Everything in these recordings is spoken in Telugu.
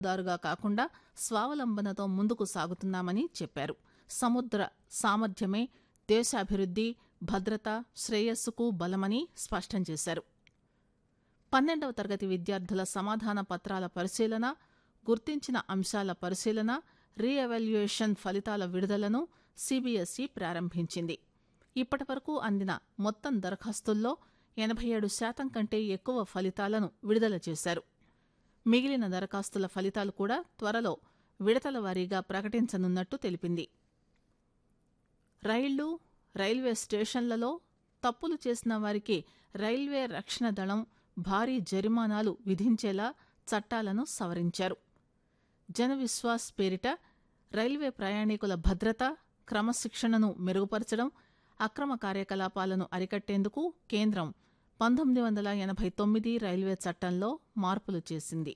దారుగా కాకుండా స్వావలంబనతో ముందుకు సాగుతున్నామని చెప్పారు సముద్ర సామర్థ్యమే దేశాభివృద్ది భద్రత శ్రేయస్సుకు బలమని స్పష్టం చేశారు పన్నెండవ తరగతి విద్యార్థుల సమాధాన పత్రాల పరిశీలన గుర్తించిన అంశాల పరిశీలన రీ ఎవాల్యుయేషన్ ఫలితాల విడుదలను సిబిఎస్ఈ ప్రారంభించింది ఇప్పటి వరకు అందిన మొత్తం దరఖాస్తుల్లో ఎనభై ఏడు శాతం కంటే ఎక్కువ ఫలితాలను విడుదల చేశారు మిగిలిన దరఖాస్తుల ఫలితాలు కూడా త్వరలో విడతల వారీగా ప్రకటించనున్నట్టు తెలిపింది రైళ్లు రైల్వే స్టేషన్లలో తప్పులు చేసిన వారికి రైల్వే రక్షణ దళం భారీ జరిమానాలు విధించేలా చట్టాలను సవరించారు జన విశ్వాస్ పేరిట రైల్వే ప్రయాణికుల భద్రత క్రమశిక్షణను మెరుగుపరచడం అక్రమ కార్యకలాపాలను అరికట్టేందుకు కేంద్రం పంతొమ్మిది వందల ఎనభై తొమ్మిది రైల్వే చట్టంలో మార్పులు చేసింది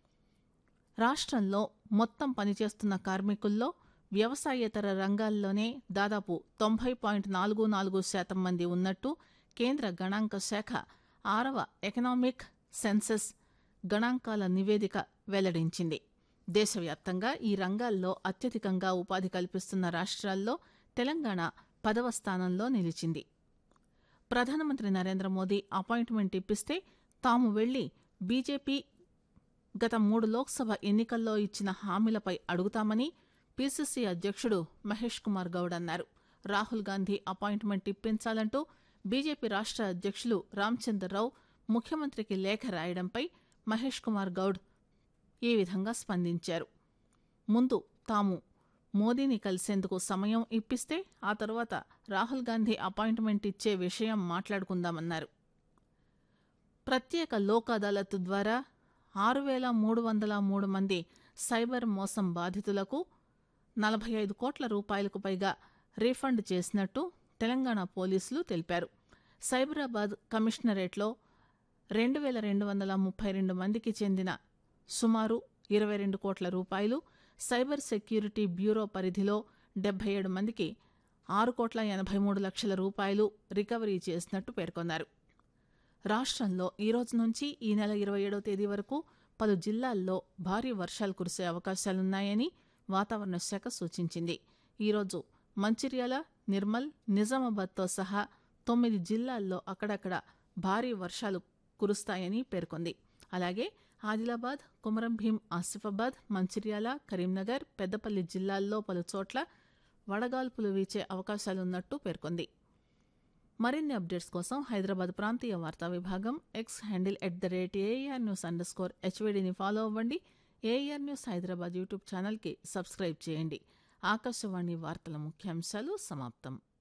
రాష్ట్రంలో మొత్తం పనిచేస్తున్న కార్మికుల్లో వ్యవసాయేతర రంగాల్లోనే దాదాపు తొంభై పాయింట్ నాలుగు నాలుగు శాతం మంది ఉన్నట్టు కేంద్ర గణాంక శాఖ ఆరవ ఎకనామిక్ సెన్సెస్ గణాంకాల నివేదిక వెల్లడించింది దేశవ్యాప్తంగా ఈ రంగాల్లో అత్యధికంగా ఉపాధి కల్పిస్తున్న రాష్ట్రాల్లో తెలంగాణ పదవ స్థానంలో నిలిచింది ప్రధానమంత్రి నరేంద్ర మోదీ అపాయింట్మెంట్ ఇప్పిస్తే తాము వెళ్లి బీజేపీ గత మూడు లోక్సభ ఎన్నికల్లో ఇచ్చిన హామీలపై అడుగుతామని పీసీసీ అధ్యక్షుడు మహేష్ కుమార్ గౌడ్ అన్నారు రాహుల్ గాంధీ అపాయింట్మెంట్ ఇప్పించాలంటూ బీజేపీ రాష్ట్ర అధ్యక్షులు రామచంద్రరావు ముఖ్యమంత్రికి లేఖ రాయడంపై మహేష్ కుమార్ గౌడ్ ఈ విధంగా స్పందించారు ముందు తాము మోదీని కలిసేందుకు సమయం ఇప్పిస్తే ఆ తర్వాత రాహుల్ గాంధీ అపాయింట్మెంట్ ఇచ్చే విషయం మాట్లాడుకుందామన్నారు ప్రత్యేక లోక్ అదాలత్ ద్వారా ఆరు వేల మూడు వందల మూడు మంది సైబర్ మోసం బాధితులకు నలభై ఐదు కోట్ల రూపాయలకు పైగా రీఫండ్ చేసినట్టు తెలంగాణ పోలీసులు తెలిపారు సైబరాబాద్ కమిషనరేట్లో రెండు వేల రెండు వందల ముప్పై రెండు మందికి చెందిన సుమారు ఇరవై రెండు కోట్ల రూపాయలు సైబర్ సెక్యూరిటీ బ్యూరో పరిధిలో డెబ్బై ఏడు మందికి ఆరు కోట్ల ఎనభై మూడు లక్షల రూపాయలు రికవరీ చేసినట్టు పేర్కొన్నారు రాష్ట్రంలో ఈ రోజు నుంచి ఈ నెల ఇరవై ఏడవ తేదీ వరకు పలు జిల్లాల్లో భారీ వర్షాలు కురిసే అవకాశాలున్నాయని వాతావరణ శాఖ సూచించింది ఈరోజు మంచిర్యాల నిర్మల్ నిజామాబాద్తో సహా తొమ్మిది జిల్లాల్లో అక్కడక్కడ భారీ వర్షాలు కురుస్తాయని పేర్కొంది అలాగే ఆదిలాబాద్ కుమరం భీం ఆసిఫాబాద్ మంచిర్యాల కరీంనగర్ పెద్దపల్లి జిల్లాల్లో పలు చోట్ల వడగాల్పులు వీచే అవకాశాలున్నట్టు పేర్కొంది మరిన్ని అప్డేట్స్ కోసం హైదరాబాద్ ప్రాంతీయ వార్తా విభాగం X handle at the rate AR news under score హెచ్వీడీని ఫాలో అవ్వండి ఏఆర్ న్యూస్ హైదరాబాద్ యూట్యూబ్ ఛానల్కి సబ్స్క్రైబ్ చేయండి ఆకాశవాణి వార్తల ముఖ్యాంశాలు సమాప్తం